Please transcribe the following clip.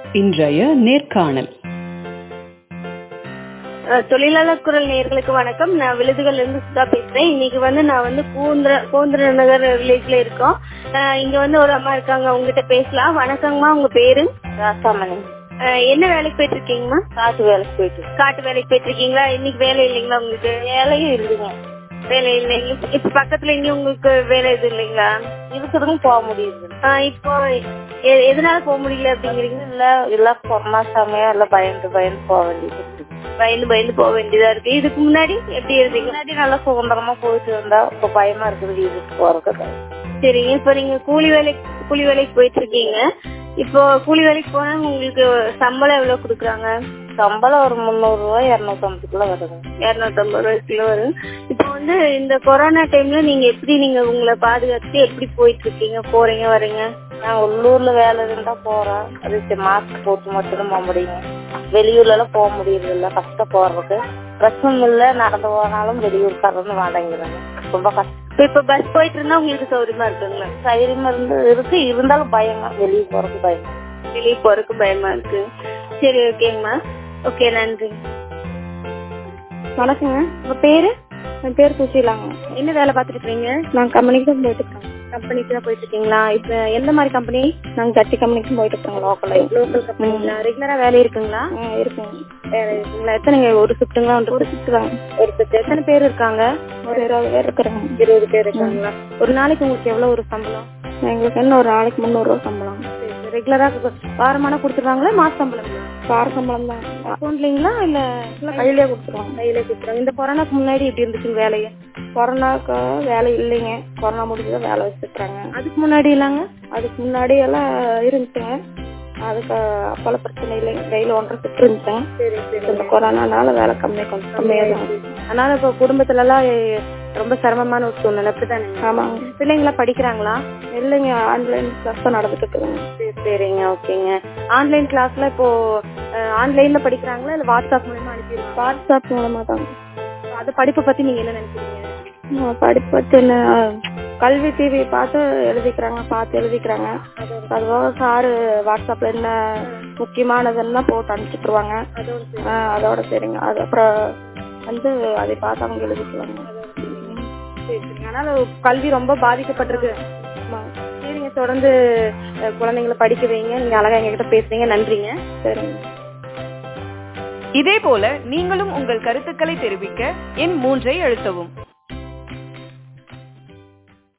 இன்றைய நேர்காணல் அஹ் தொழிலாளர் குரல் நேயர்களுக்கு வணக்கம் நான் விழுதுகள்ல இருந்து சுதா பேசுறேன் இன்னைக்கு வந்து நான் வந்து கூந்திர கூந்திர நகர் வில்லேஜ்ல இருக்கோம் அஹ் இங்க வந்து ஒரு அம்மா இருக்காங்க உங்ககிட்ட பேசலாம் வணக்கங்கம்மா உங்க பேரு ராசாமணி அஹ் என்ன வேலைக்கு போயிட்டு இருக்கீங்கம்மா காட்டு வேலைக்கு போயிட்டு காட்டு வேலைக்கு போயிட்டு இருக்கீங்களா இன்னைக்கு வேலை இல்லைங்களா உங்களுக்கு வேலையும் இருக்குங்க வேலை இல்லைங்க இப்ப- இப்ப பக்கத்துல இங்க உங்களுக்கு வேலை எதுவும் இல்லைங்களா இருக்கிறதுக்கும் போக முடியுது அஹ் இப்போ எ- எதனால போக முடியல அப்படிங்கிறீங்க இல்ல இல்ல கொரோனா சமயம் இல்ல பயந்து பயந்து போக வேண்டியது இருக்கு. பயந்து பயந்து போக வேண்டியதா இருக்கு இதுக்கு முன்னாடி எப்படி இருந்தீங்க முன்னாடி நல்லா சுதந்திரமா போயிட்டு இருந்தா இப்ப பயமா இருக்குது வீட்டுக்கு போறதுக்கு சரிங்க இப்ப நீங்க கூலி வேலைக்கு கூலி வேலைக்கு போயிட்டு இருக்கீங்க இப்போ கூலி வேலைக்கு போனா உங்களுக்கு சம்பளம் எவ்வளவு குடுக்குறாங்க சம்பளம் ஒரு முந்நூறு ரூபாய் இருநூத்தி ஐம்பதுக்குள்ள வருது இருநூத்தம்பது ரூபாய்க்குள்ள வரும் இப்போ வந்து இந்த கொரோனா டைம்ல நீங்க எப்படி நீங்க உங்களை பாதுகாத்து எப்படி போயிட்டு இருக்கீங்க போறீங்க வரீங்க நான் உள்ளூர்ல வேலை இருந்தா போறேன் அது மாஸ்க் போட்டு மட்டும் போக முடியும் வெளியூர்ல எல்லாம் போக முடியறது இல்ல கஷ்டம் போறதுக்கு பிரச்சனை இல்ல நடந்து போனாலும் வெளியூர் கறந்து மாட்டேங்கிறாங்க ரொம்ப கஷ்டம் இப்ப இப்ப பஸ் போயிட்டு இருந்தா உங்களுக்கு சௌகரியமா இருக்குங்களா தைரியமா இருந்து இருக்கு இருந்தாலும் பயங்க வெளியே போறதுக்கு பயம் வெளியே போறதுக்கு பயமா இருக்கு சரி ஓகேங்கம்மா ஓகே நன்றி வணக்கங்க உங்க பேரு என் பேர் சுசீலாங்க என்ன வேலை பார்த்துட்டு இருக்கீங்க நான் கம்பெனிக்கு தான் போயிட்டு இருக்கேன் கம்பெனிக்கு தான் போயிட்டு இருக்கீங்களா இப்ப எந்த மாதிரி கம்பெனி நாங்க ஜட்டி கம்பெனிக்கு போயிட்டு இருக்கோங்க லோக்கல்ல லோக்கல் கம்பெனிங்களா ரெகுலரா வேலை இருக்குங்களா இருக்குங்க வேலை இருக்குங்களா எத்தனைங்க ஒரு ஷிஃப்ட்டுங்களா ஒரு ஷிஃப்ட் தாங்க ஒரு ஷிஃப்ட் எத்தனை பேர் இருக்காங்க ஒரு இருபது பேர் இருக்கிறாங்க இருபது பேர் இருக்காங்களா ஒரு நாளைக்கு உங்களுக்கு எவ்வளவு ஒரு சம்பளம் எங்களுக்கு என்ன ஒரு நாளைக்கு முந்நூறு ரூபா சம்பளம் ரெகுலரா வாரமான கொடுத்துருவாங்களா மாச சம்பளங்களா வார சம்பளம் தான் அக்கௌண்ட்லீங்களா இல்ல இல்ல கையிலே கொடுத்துருவாங்க கையில கொடுத்துருவாங்க இந்த கொரோனாக்கு முன்னாடி எப்படி இருந்துச்சு வேலைய கொரோனாக்கு வேலை இல்லைங்க கொரோனா முடிஞ்சதான் வேலை வச்சுருக்காங்க அதுக்கு முன்னாடி இல்லங்க அதுக்கு முன்னாடி எல்லாம் இருந்துச்சுங்க அதுக்கு அப்போல்லாம் பிரச்சனை இல்லைங்க கையில் ஒன்றரை செட்டு இருந்துச்சுங்க சரி சரி இந்த கொரோனானால வேலை கம்மி கொஞ்சம் கம்மியாக தான் அதனால இப்ப குடும்பத்துல எல்லாம் ரொம்ப சிரமமான ஒரு சூழ்நிலை அப்படிதானே ஆமாங்க பிள்ளைங்களா படிக்கிறாங்களா இல்லைங்க ஆன்லைன் கிளாஸ் தான் நடந்துட்டு இருக்குதுங்க சரி சரிங்க ஓகேங்க ஆன்லைன் கிளாஸ்ல இப்போ ஆன்லைன்ல படிக்கிறாங்களா இல்ல வாட்ஸ்அப் மூலமா அனுப்பிடுவாங்க வாட்ஸ்அப் மூலமா தாங்க அது படிப்பை பத்தி நீங்க என்ன நினைக்கிறீங்க நான் படிப்பு பத்தி என்ன கல்வி டிவி பார்த்து எழுதிக்கிறாங்க பார்த்து எழுதிக்கிறாங்க அதுபோக சாரு வாட்ஸ்அப்ல என்ன முக்கியமானதுன்னா போட்டு அனுப்பிச்சுட்டுருவாங்க ஆ, அதோட சரிங்க அது அப்புறம் வந்து அதை பார்த்து அவங்க எழுதிக்குவாங்க சரி சரிங்க அதனால கல்வி ரொம்ப பாதிக்கப்பட்டிருக்கு ஆமாங்க. சரிங்க தொடர்ந்து அஹ், குழந்தைங்களை படிக்க வைங்க நீங்க அழகா எங்ககிட்ட பேசுறீங்க நன்றிங்க சரிங்க இதேபோல நீங்களும் உங்கள் கருத்துக்களை தெரிவிக்க எண் மூன்றை அழுத்தவும்